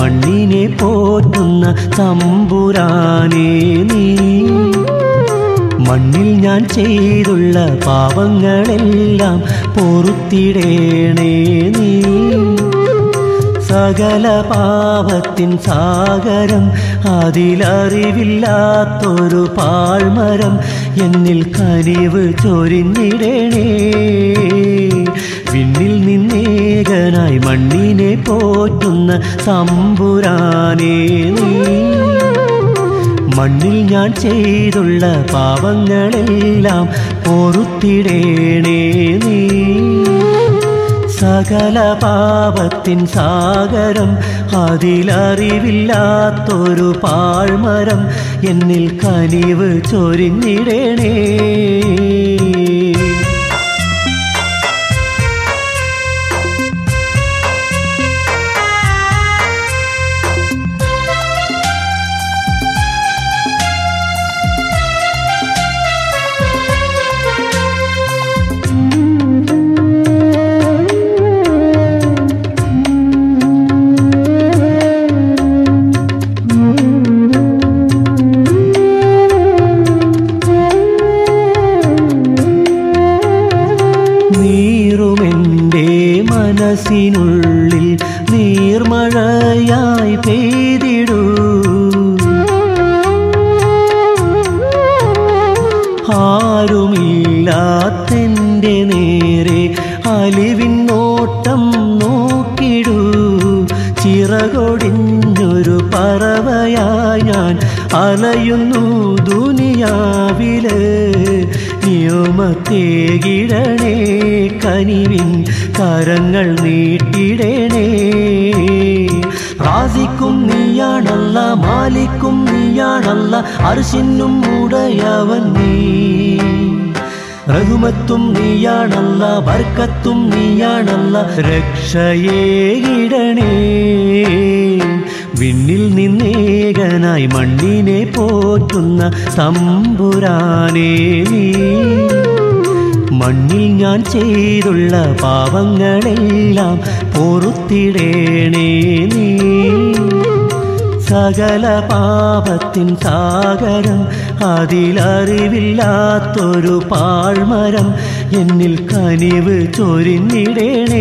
മണ്ണിനെ പോറ്റുന്ന തമ്പുരാനേ നീ മണ്ണിൽ ഞാൻ ചെയ്തുള്ള പാപങ്ങളെല്ലാം പൊറുത്തിടേണേ നീ സകല പാപത്തിൻ സാഗരം അതിലറിവില്ലാത്തൊരു പാഴ്മരം എന്നിൽ കനിവ് ചൊരിഞ്ഞിടണേ വിണ്ണിൽ നിന്നേകനായി മണ്ണിനെ പോറ്റുന്ന തമ്പുരാനേ നീ മണ്ണിൽ ഞാൻ ചെയ്തുള്ള പാപങ്ങളെല്ലാം പൊറുത്തിടേണേ നീ സകല പാപത്തിൻ സാഗരം അതിലറിവില്ലാത്തൊരു പാഴ്മരം എന്നിൽ കനിവ് ചൊരിഞ്ഞിടണേ നീറുമെൻ്റെ മനസ്സിനുള്ളിൽ നീർമഴയായി പെയ്തിടൂ ആരുമില്ലാത്തെൻ്റെ നേരെ അലിവിൻ നോട്ടം നോക്കിടൂ ചിറകൊടിഞ്ഞൊരു പറവയായി ഞാൻ അലയുന്നു ദുനിയാവില് നിയമത്തേകിടണേ കനിവിൻ കരങ്ങൾ നീട്ടിടണേ റാസിക്കും നീയാണല്ല മാലിക്കും നീയാണല്ല അർശിനും ഉടയവൻ നീ റഹുമത്തും നീയാണല്ല ബർക്കത്തും നീയാണല്ല രക്ഷയേകിടണേ വിണ്ണിൽ നിന്നേകനായി മണ്ണിനെ പോറ്റുന്ന തമ്പുരാനേ നീ മണ്ണിൽ ഞാൻ ചെയ്തുള്ള പാപങ്ങളെല്ലാം പൊറുത്തിടേണേ നീ സകല പാപത്തിൻ സാഗരം അതിലറിവില്ലാത്തൊരു പാഴ്മരം എന്നിൽ കനിവ് ചൊരിഞ്ഞിടേണേ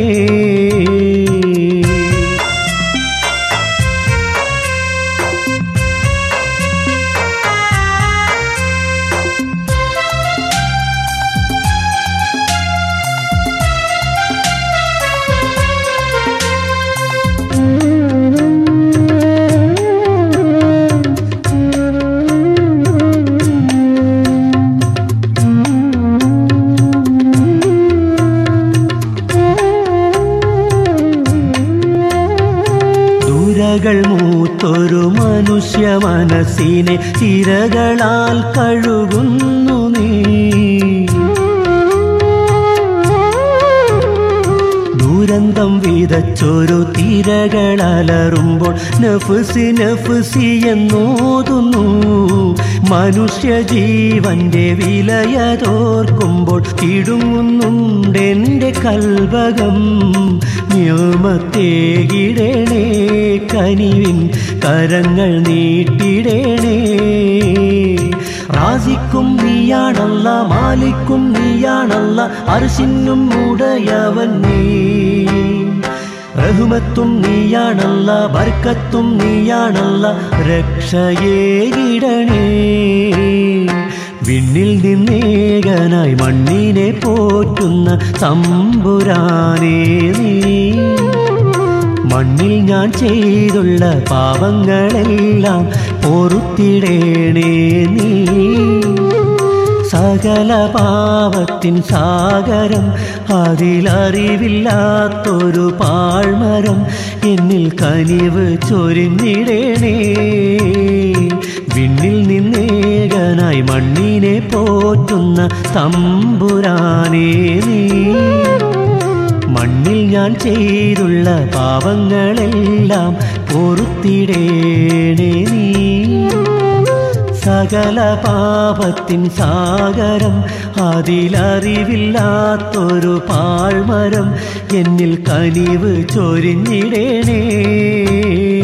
ദുരകൾ മൂത്തൊരു മനുഷ്യ മനസ്സിനെ ചിരകളാൽ കഴുകുന്നു നീ ദുരന്തം വിതച്ചൊരു തിരകളലറുമ്പോൾ നഫ്സി നഫ്സി എന്നോതുന്നു മനുഷ്യ ജീവന്റെ വിലയതോർക്കുമ്പോൾ ഇടുങ്ങുന്നുണ്ടെൻ്റെ കൽവകം നിയമത്തേകിടണേ കനിവിൻ കരങ്ങൾ നീട്ടിടണേ റാസിക്കും നീയാണല്ല മാലിക്കും നീയാണല്ല അർശിനും ഉടയവൻ നീ റഹുമത്തും നീയാണല്ല ബർക്കത്തും നീയാണല്ല രക്ഷയേകിടണേ വിണ്ണിൽ നിന്നേകനായി മണ്ണിനെ പോറ്റുന്ന തമ്പുരാനേ നീ മണ്ണിൽ ഞാൻ ചെയ്തുള്ള പാപങ്ങളെല്ലാം പൊറുത്തിടേണേ നീ സകല പാപത്തിൻ സാഗരം അതിലറിവില്ലാത്തൊരു പാഴ്മരം എന്നിൽ കനിവ് ചൊരിഞ്ഞിടേണേ വിണ്ണിൽ നിന്നേകനായി മണ്ണിനെ പോറ്റുന്ന തമ്പുരാനേ നീ മണ്ണിൽ ഞാൻ ചെയ്തുള്ള പാപങ്ങളെല്ലാം പൊറുത്തിടേണേ നീ സകല പാപത്തിൻ സാഗരം അതിലറിവില്ലാത്തൊരു പാഴ്മരം എന്നിൽ കനിവ് ചൊരിഞ്ഞിടേണേ